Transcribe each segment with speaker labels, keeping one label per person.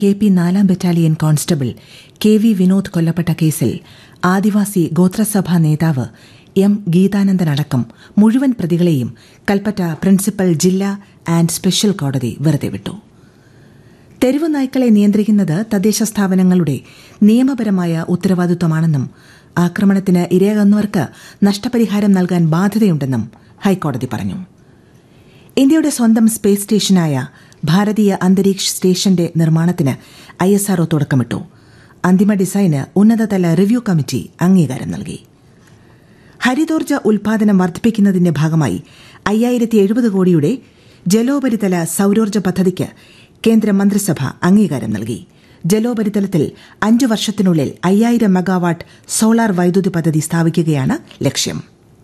Speaker 1: K P നാലാം battalion constable K V Vinod കൊല്ലപ്പെട്ട കേസിൽ ആദിവാസി ഗോത്രസഭാ നേതാവ് എം ഗീതാനന്ദനടക്കം മുഴുവൻ പ്രതികളെയും കൽപ്പറ്റ പ്രിൻസിപ്പൽ ജില്ലാ ആൻഡ് സ്പെഷ്യൽ കോടതി വെറുതെ വിട്ടു തെരുവ് നായ്ക്കളെ നിയന്ത്രിക്കുന്നത് തദ്ദേശ സ്ഥാപനങ്ങളുടെ നിയമപരമായ ഉത്തരവാദിത്വമാണെന്നും ആക്രമണത്തിന് ഇരയാകുന്നവർക്ക് നഷ്ടപരിഹാരം നൽകാൻ ബാധ്യതയുണ്ടെന്നും ഹൈക്കോടതി പറഞ്ഞു ഇന്ത്യയുടെ സ്വന്തം സ്പേസ് സ്റ്റേഷനായ ഭാരതീയ അന്തരീക്ഷ സ്റ്റേഷന്റെ നിർമ്മാണത്തിന് ഐ എസ് ആർഒ തുടക്കമിട്ടു അന്തിമ ഡിസൈന് ഉന്നതതല റിവ്യൂ കമ്മിറ്റി അംഗീകാരം നൽകി ഹരിതോർജ്ജ ഉൽപാദനം വർദ്ധിപ്പിക്കുന്നതിന്റെ ഭാഗമായി അയ്യായിരത്തി എഴുപത് കോടിയുടെ ജലോപരിതല സൌരോർജ്ജ പദ്ധതിക്ക് കേന്ദ്ര മന്ത്രിസഭ അംഗീകാരം നൽകി ജലോപരിതലത്തിൽ അഞ്ചു വർഷത്തിനുള്ളിൽ അയ്യായിരം മെഗാവാട്ട് സോളാർ വൈദ്യുതി പദ്ധതി സ്ഥാപിക്കുകയാണ് ലക്ഷ്യം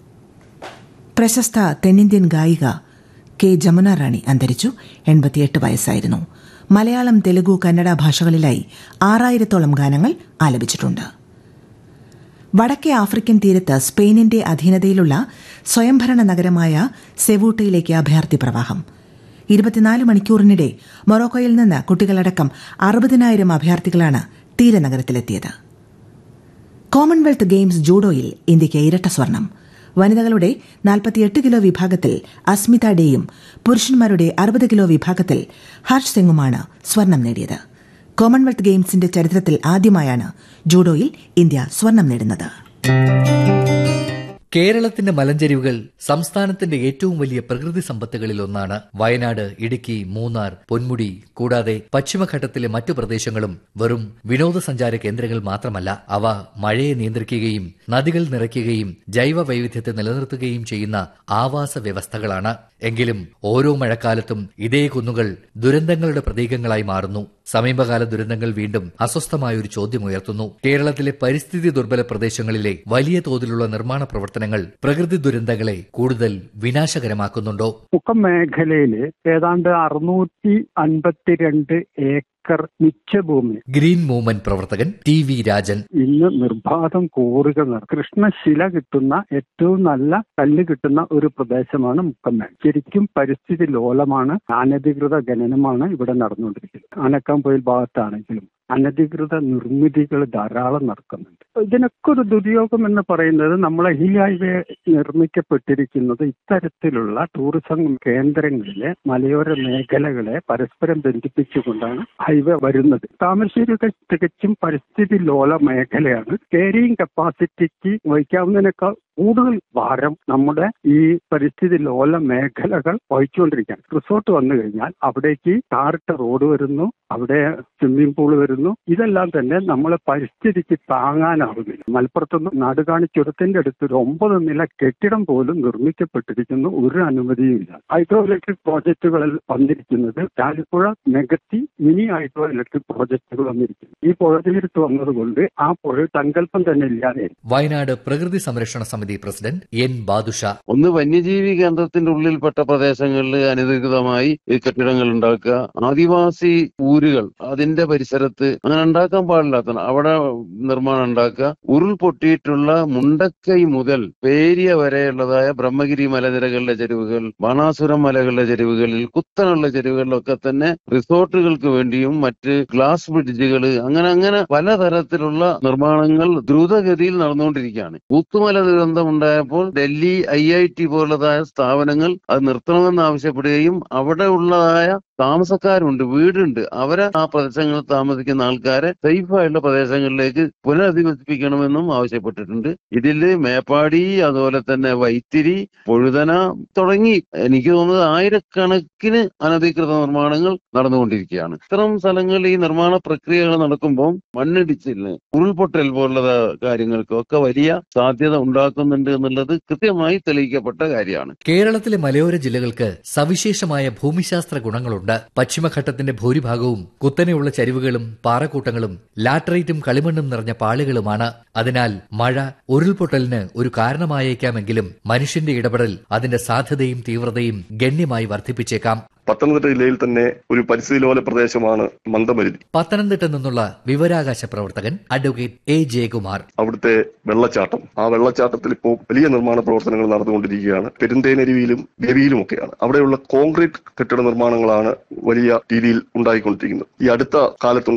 Speaker 1: പ്രശസ്ത തെന്നിന്ത്യൻ ഗായിക കെ ജമുന റാണി അന്തരിച്ചു എൺപത്തിയെട്ട് വയസ്സായിരുന്നു മലയാളം തെലുഗു കന്നഡ ഭാഷകളിലായി ആറായിരത്തോളം ഗാനങ്ങൾ ആലപിച്ചിട്ടുണ്ട് വടക്കേ ആഫ്രിക്കൻ തീരത്ത് സ്പെയിനിന്റെ അധീനതയിലുള്ള സ്വയംഭരണ നഗരമായ സെവൂട്ടയിലേക്ക് അഭയാർത്ഥി പ്രവാഹം ഇരുപത്തിനാല് മണിക്കൂറിനിടെ മൊറോക്കോയിൽ നിന്ന് കുട്ടികളടക്കം അറുപതിനായിരം അഭയാർത്ഥികളാണ് തീരനഗരത്തിലെത്തിയത് കോമൺവെൽത്ത് ഗെയിംസ് ജൂഡോയിൽ ഇന്ത്യയ്ക്ക് ഇരട്ട സ്വർണം വനിതകളുടെ നാൽപ്പത്തിയെട്ട് കിലോ വിഭാഗത്തിൽ അസ്മിത ഡേയും പുരുഷന്മാരുടെ അറുപത് കിലോ വിഭാഗത്തിൽ ഹർഷ് സിംഗുമാണ് സ്വർണം നേടിയത് കോമൺവെൽത്ത് ഗെയിംസിന്റെ ചരിത്രത്തിൽ ആദ്യമായാണ് ജൂഡോയിൽ ഇന്ത്യ സ്വർണം നേടുന്നത്
Speaker 2: കേരളത്തിന്റെ മലഞ്ചെരിവുകൾ സംസ്ഥാനത്തിന്റെ ഏറ്റവും വലിയ പ്രകൃതി സമ്പത്തുകളിൽ ഒന്നാണ് വയനാട് ഇടുക്കി മൂന്നാർ പൊന്മുടി കൂടാതെ പശ്ചിമഘട്ടത്തിലെ മറ്റു പ്രദേശങ്ങളും വെറും വിനോദസഞ്ചാര കേന്ദ്രങ്ങൾ മാത്രമല്ല അവ മഴയെ നിയന്ത്രിക്കുകയും നദികൾ നിറയ്ക്കുകയും ജൈവ വൈവിധ്യത്തെ നിലനിർത്തുകയും ചെയ്യുന്ന ആവാസ വ്യവസ്ഥകളാണ് എങ്കിലും ഓരോ മഴക്കാലത്തും ഇതേ കുന്നുകൾ ദുരന്തങ്ങളുടെ പ്രതീകങ്ങളായി മാറുന്നു സമീപകാല ദുരന്തങ്ങൾ വീണ്ടും അസ്വസ്ഥമായ ഒരു ചോദ്യമുയർത്തുന്നു കേരളത്തിലെ പരിസ്ഥിതി ദുർബല പ്രദേശങ്ങളിലെ വലിയ തോതിലുള്ള നിർമ്മാണ പ്രവർത്തനങ്ങൾ പ്രകൃതി ദുരന്തങ്ങളെ കൂടുതൽ വിനാശകരമാക്കുന്നുണ്ടോ
Speaker 3: മുക്കം മേഖലയില് ഏതാണ്ട് അറുന്നൂറ്റി അൻപത്തിരണ്ട് ഏക്കർ മിച്ചഭൂമി
Speaker 2: ഗ്രീൻ മൂവ്മെന്റ് പ്രവർത്തകൻ ടി വി രാജൻ
Speaker 3: ഇന്ന് നിർബാധം കോറുകൾ നടക്കും കൃഷ്ണശില കിട്ടുന്ന ഏറ്റവും നല്ല കല്ല് കിട്ടുന്ന ഒരു പ്രദേശമാണ് മുക്കമ്മേൽ ശരിക്കും പരിസ്ഥിതി ലോലമാണ് അനധികൃത ഖനനമാണ് ഇവിടെ നടന്നുകൊണ്ടിരിക്കുന്നത് ആനക്കാംപൊയിൽ ഭാഗത്താണെങ്കിലും അനധികൃത നിർമ്മിതികൾ ധാരാളം നടക്കുന്നുണ്ട് ഇതിനൊക്കെ ഒരു ദുര്യോഗം എന്ന് പറയുന്നത് നമ്മളെ ഹിൽ ഹൈവേ നിർമ്മിക്കപ്പെട്ടിരിക്കുന്നത് ഇത്തരത്തിലുള്ള ടൂറിസം കേന്ദ്രങ്ങളിലെ മലയോര മേഖലകളെ പരസ്പരം ബന്ധിപ്പിച്ചുകൊണ്ടാണ് ഹൈവേ വരുന്നത് താമരശ്ശേരിയൊക്കെ തികച്ചും പരിസ്ഥിതി ലോല മേഖലയാണ് കേരിങ് കപ്പാസിറ്റിക്ക് വഹിക്കാവുന്നതിനേക്കാൾ കൂടുതൽ ഭാരം നമ്മുടെ ഈ പരിസ്ഥിതി ലോല മേഖലകൾ വഹിച്ചുകൊണ്ടിരിക്കുകയാണ് റിസോർട്ട് വന്നു കഴിഞ്ഞാൽ അവിടേക്ക് ടാറിട്ട റോഡ് വരുന്നു അവിടെ സ്വിമ്മിംഗ് പൂൾ വരുന്നു ഇതെല്ലാം തന്നെ നമ്മളെ പരിസ്ഥിതിക്ക് താങ്ങാനാവുന്നില്ല മലപ്പുറത്തുനിന്ന് നാടുകാണി ചുരത്തിന്റെ അടുത്ത് ഒരു ഒമ്പത് നില കെട്ടിടം പോലും നിർമ്മിക്കപ്പെട്ടിരിക്കുന്നു ഒരു അനുമതിയുമില്ല ഹൈഡ്രോ ഇലക്ട്രിക് പ്രോജക്റ്റുകളിൽ വന്നിരിക്കുന്നത് ചാലിപ്പുഴ നികത്തി മിനി ഹൈഡ്രോ ഇലക്ട്രിക് പ്രോജക്റ്റുകൾ വന്നിരിക്കുന്നു ഈ പുഴ തീരത്ത് വന്നതുകൊണ്ട് ആ പുഴ സങ്കല്പം തന്നെ ഇല്ലാതെ
Speaker 2: വയനാട് പ്രകൃതി സംരക്ഷണ സമിതി പ്രസിഡന്റ് എൻ ബാദുഷ
Speaker 4: ഒന്ന് വന്യജീവി കേന്ദ്രത്തിന്റെ ഉള്ളിൽപ്പെട്ട പ്രദേശങ്ങളിൽ അനധികൃതമായി ഈ കെട്ടിടങ്ങൾ ഉണ്ടാക്കുക ആദിവാസി ഊരുകൾ അതിന്റെ പരിസരത്ത് അങ്ങനെ ഉണ്ടാക്കാൻ പാടില്ലാത്ത അവിടെ നിർമ്മാണം ഉണ്ടാക്കുക ഉരുൾപൊട്ടിയിട്ടുള്ള മുണ്ടക്കൈ മുതൽ പേരിയ വരെയുള്ളതായ ബ്രഹ്മഗിരി മലനിരകളുടെ ചെരുവുകൾ ബാണാസുരം മലകളുടെ ചെരുവുകളിൽ കുത്തനുള്ള ചെരുവുകളിലൊക്കെ തന്നെ റിസോർട്ടുകൾക്ക് വേണ്ടിയും മറ്റ് ഗ്ലാസ് ബ്രിഡ്ജുകൾ അങ്ങനെ അങ്ങനെ പലതരത്തിലുള്ള നിർമ്മാണങ്ങൾ ദ്രുതഗതിയിൽ നടന്നുകൊണ്ടിരിക്കുകയാണ് കൂത്തുമല ദുരന്തം ഉണ്ടായപ്പോൾ ഡൽഹി ഐ ഐ ടി പോലുള്ളതായ സ്ഥാപനങ്ങൾ അത് നിർത്തണമെന്ന് ആവശ്യപ്പെടുകയും അവിടെ ഉള്ളതായ താമസക്കാരുണ്ട് വീടുണ്ട് അവരെ ആ പ്രദേശങ്ങളിൽ താമസിക്കുന്ന ആൾക്കാരെ സേഫ് ആയിട്ടുള്ള പ്രദേശങ്ങളിലേക്ക് പുനരധിവസിപ്പിക്കണമെന്നും ആവശ്യപ്പെട്ടിട്ടുണ്ട് ഇതില് മേപ്പാടി അതുപോലെ തന്നെ വൈത്തിരി പൊഴുതന തുടങ്ങി എനിക്ക് തോന്നുന്നത് ആയിരക്കണക്കിന് അനധികൃത നിർമ്മാണങ്ങൾ നടന്നുകൊണ്ടിരിക്കുകയാണ് ഇത്തരം സ്ഥലങ്ങളിൽ ഈ നിർമ്മാണ പ്രക്രിയകൾ നടക്കുമ്പോൾ മണ്ണിടിച്ചിലിന് ഉരുൾപൊട്ടൽ പോലുള്ള കാര്യങ്ങൾക്കൊക്കെ വലിയ സാധ്യത ഉണ്ടാക്കുന്നുണ്ട് എന്നുള്ളത് കൃത്യമായി തെളിയിക്കപ്പെട്ട കാര്യമാണ്
Speaker 2: കേരളത്തിലെ മലയോര ജില്ലകൾക്ക് സവിശേഷമായ ഭൂമിശാസ്ത്ര ഗുണങ്ങളുണ്ട് പശ്ചിമഘട്ടത്തിന്റെ ഭൂരിഭാഗവും കുത്തനെയുള്ള ചരിവുകളും പാറക്കൂട്ടങ്ങളും ലാറ്ററൈറ്റും കളിമണ്ണും നിറഞ്ഞ പാളികളുമാണ് അതിനാൽ മഴ ഉരുൾപൊട്ടലിന് ഒരു കാരണമായേക്കാമെങ്കിലും മനുഷ്യന്റെ ഇടപെടൽ അതിന്റെ സാധ്യതയും തീവ്രതയും ഗണ്യമായി വർദ്ധിപ്പിച്ചേക്കാം
Speaker 5: പത്തനംതിട്ട ജില്ലയിൽ തന്നെ ഒരു പരിസ്ഥിതി ലോല പ്രദേശമാണ് മന്ദമരുതി
Speaker 2: പത്തനംതിട്ട നിന്നുള്ള വിവരാകാശ പ്രവർത്തകൻ അഡ്വക്കേറ്റ് എ ജയകുമാർ
Speaker 5: അവിടുത്തെ വെള്ളച്ചാട്ടം ആ വെള്ളച്ചാട്ടത്തിൽ പ്രദേശത്തിൽ ഇപ്പോൾ വലിയ നിർമ്മാണ പ്രവർത്തനങ്ങൾ നടന്നുകൊണ്ടിരിക്കുകയാണ് പെരുന്തേനരുവിയിലും ഗവിയിലും ഒക്കെയാണ് അവിടെയുള്ള കോൺക്രീറ്റ് കെട്ടിട നിർമ്മാണങ്ങളാണ് വലിയ രീതിയിൽ ഉണ്ടായിക്കൊണ്ടിരിക്കുന്നത് ഈ അടുത്ത കാലത്ത്